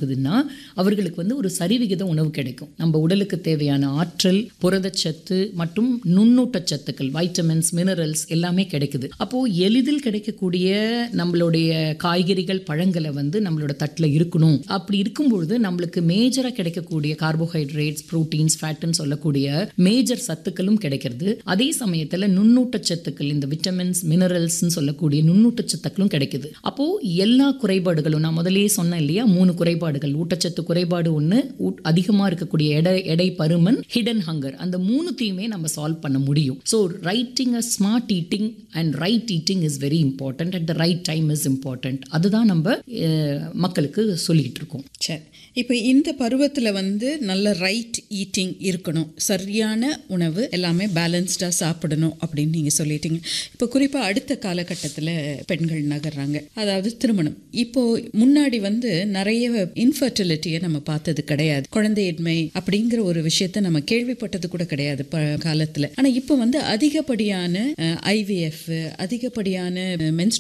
ஆகுதுன்னா அவர்களுக்கு வந்து ஒரு சரிவிகித உணவு கிடைக்கும் நம்ம உடலுக்கு தேவையான ஆற்றல் புரதச்சத்து மற்றும் நுண்ணூட்டச்சத்துக்கள் வைட்டமின்ஸ் மினரல்ஸ் எல்லாமே கிடைக்குது அப்போ எளிதில் கிடைக்கக்கூடிய நம்மளுடைய காய்கறிகள் பழங்களை வந்து நம்மளோட தட்டில் இருக்கணும் அப்படி இருக்கும்பொழுது நம்மளுக்கு மேஜராக கிடைக்கக்கூடிய கார்போஹைட்ரேட்ஸ் ப்ரோட்டீன்ஸ் ஃபேட்டுன்னு சொல்லக்கூடிய மேஜர் சத்துக்களும் கிடைக்கிறது அதே சமயத்தில் நுண்ணூட்டச்சத்துக்கள் இந்த விட்டமின்ஸ் மினரல்ஸ்னு சொல்லக்கூடிய நுண்ணூட்டச்சத்துக்களும் கிடைக்குது அப்போ எல்லா குறைபாடுகளும் நான் முதலே சொன்னேன் இல்லையா மூணு குறைபாடுகள் ஊட்டச்சத்து குறைபாடு ஒன்று அதிகமாக இருக்கக்கூடிய எடை எடை பருமன் ஹிடன் ஹங்கர் அந்த மூணுத்தையுமே நம்ம சால்வ் பண்ண முடியும் so writing a smart eating and right eating is very important at the right time is important அதுதான் நம்ம அஹ், மக்களுக்கு சொல்லிட்டு இருக்கோம் சரி இப்போ இந்த பருவத்தில் வந்து நல்ல ரைட் ஈட்டிங் இருக்கணும் சரியான உணவு எல்லாமே பேலன்ஸ்டாக சாப்பிடணும் அப்படின்னு நீங்கள் சொல்லிட்டீங்க இப்போ குறிப்பாக அடுத்த காலகட்டத்தில் பெண்கள் நகர்றாங்க அதாவது திருமணம் இப்போ முன்னாடி வந்து நிறைய இன்ஃபர்டிலிட்டியை நம்ம பார்த்தது கிடையாது குழந்தையின்மை அப்படிங்கிற ஒரு விஷயத்த நம்ம கேள்விப்பட்டது கூட கிடையாது ப காலத்தில் ஆனால் இப்போ வந்து அதிகப்படியான ஐவிஎஃப் அதிகப்படியான மென்ஸ்ட்ரல்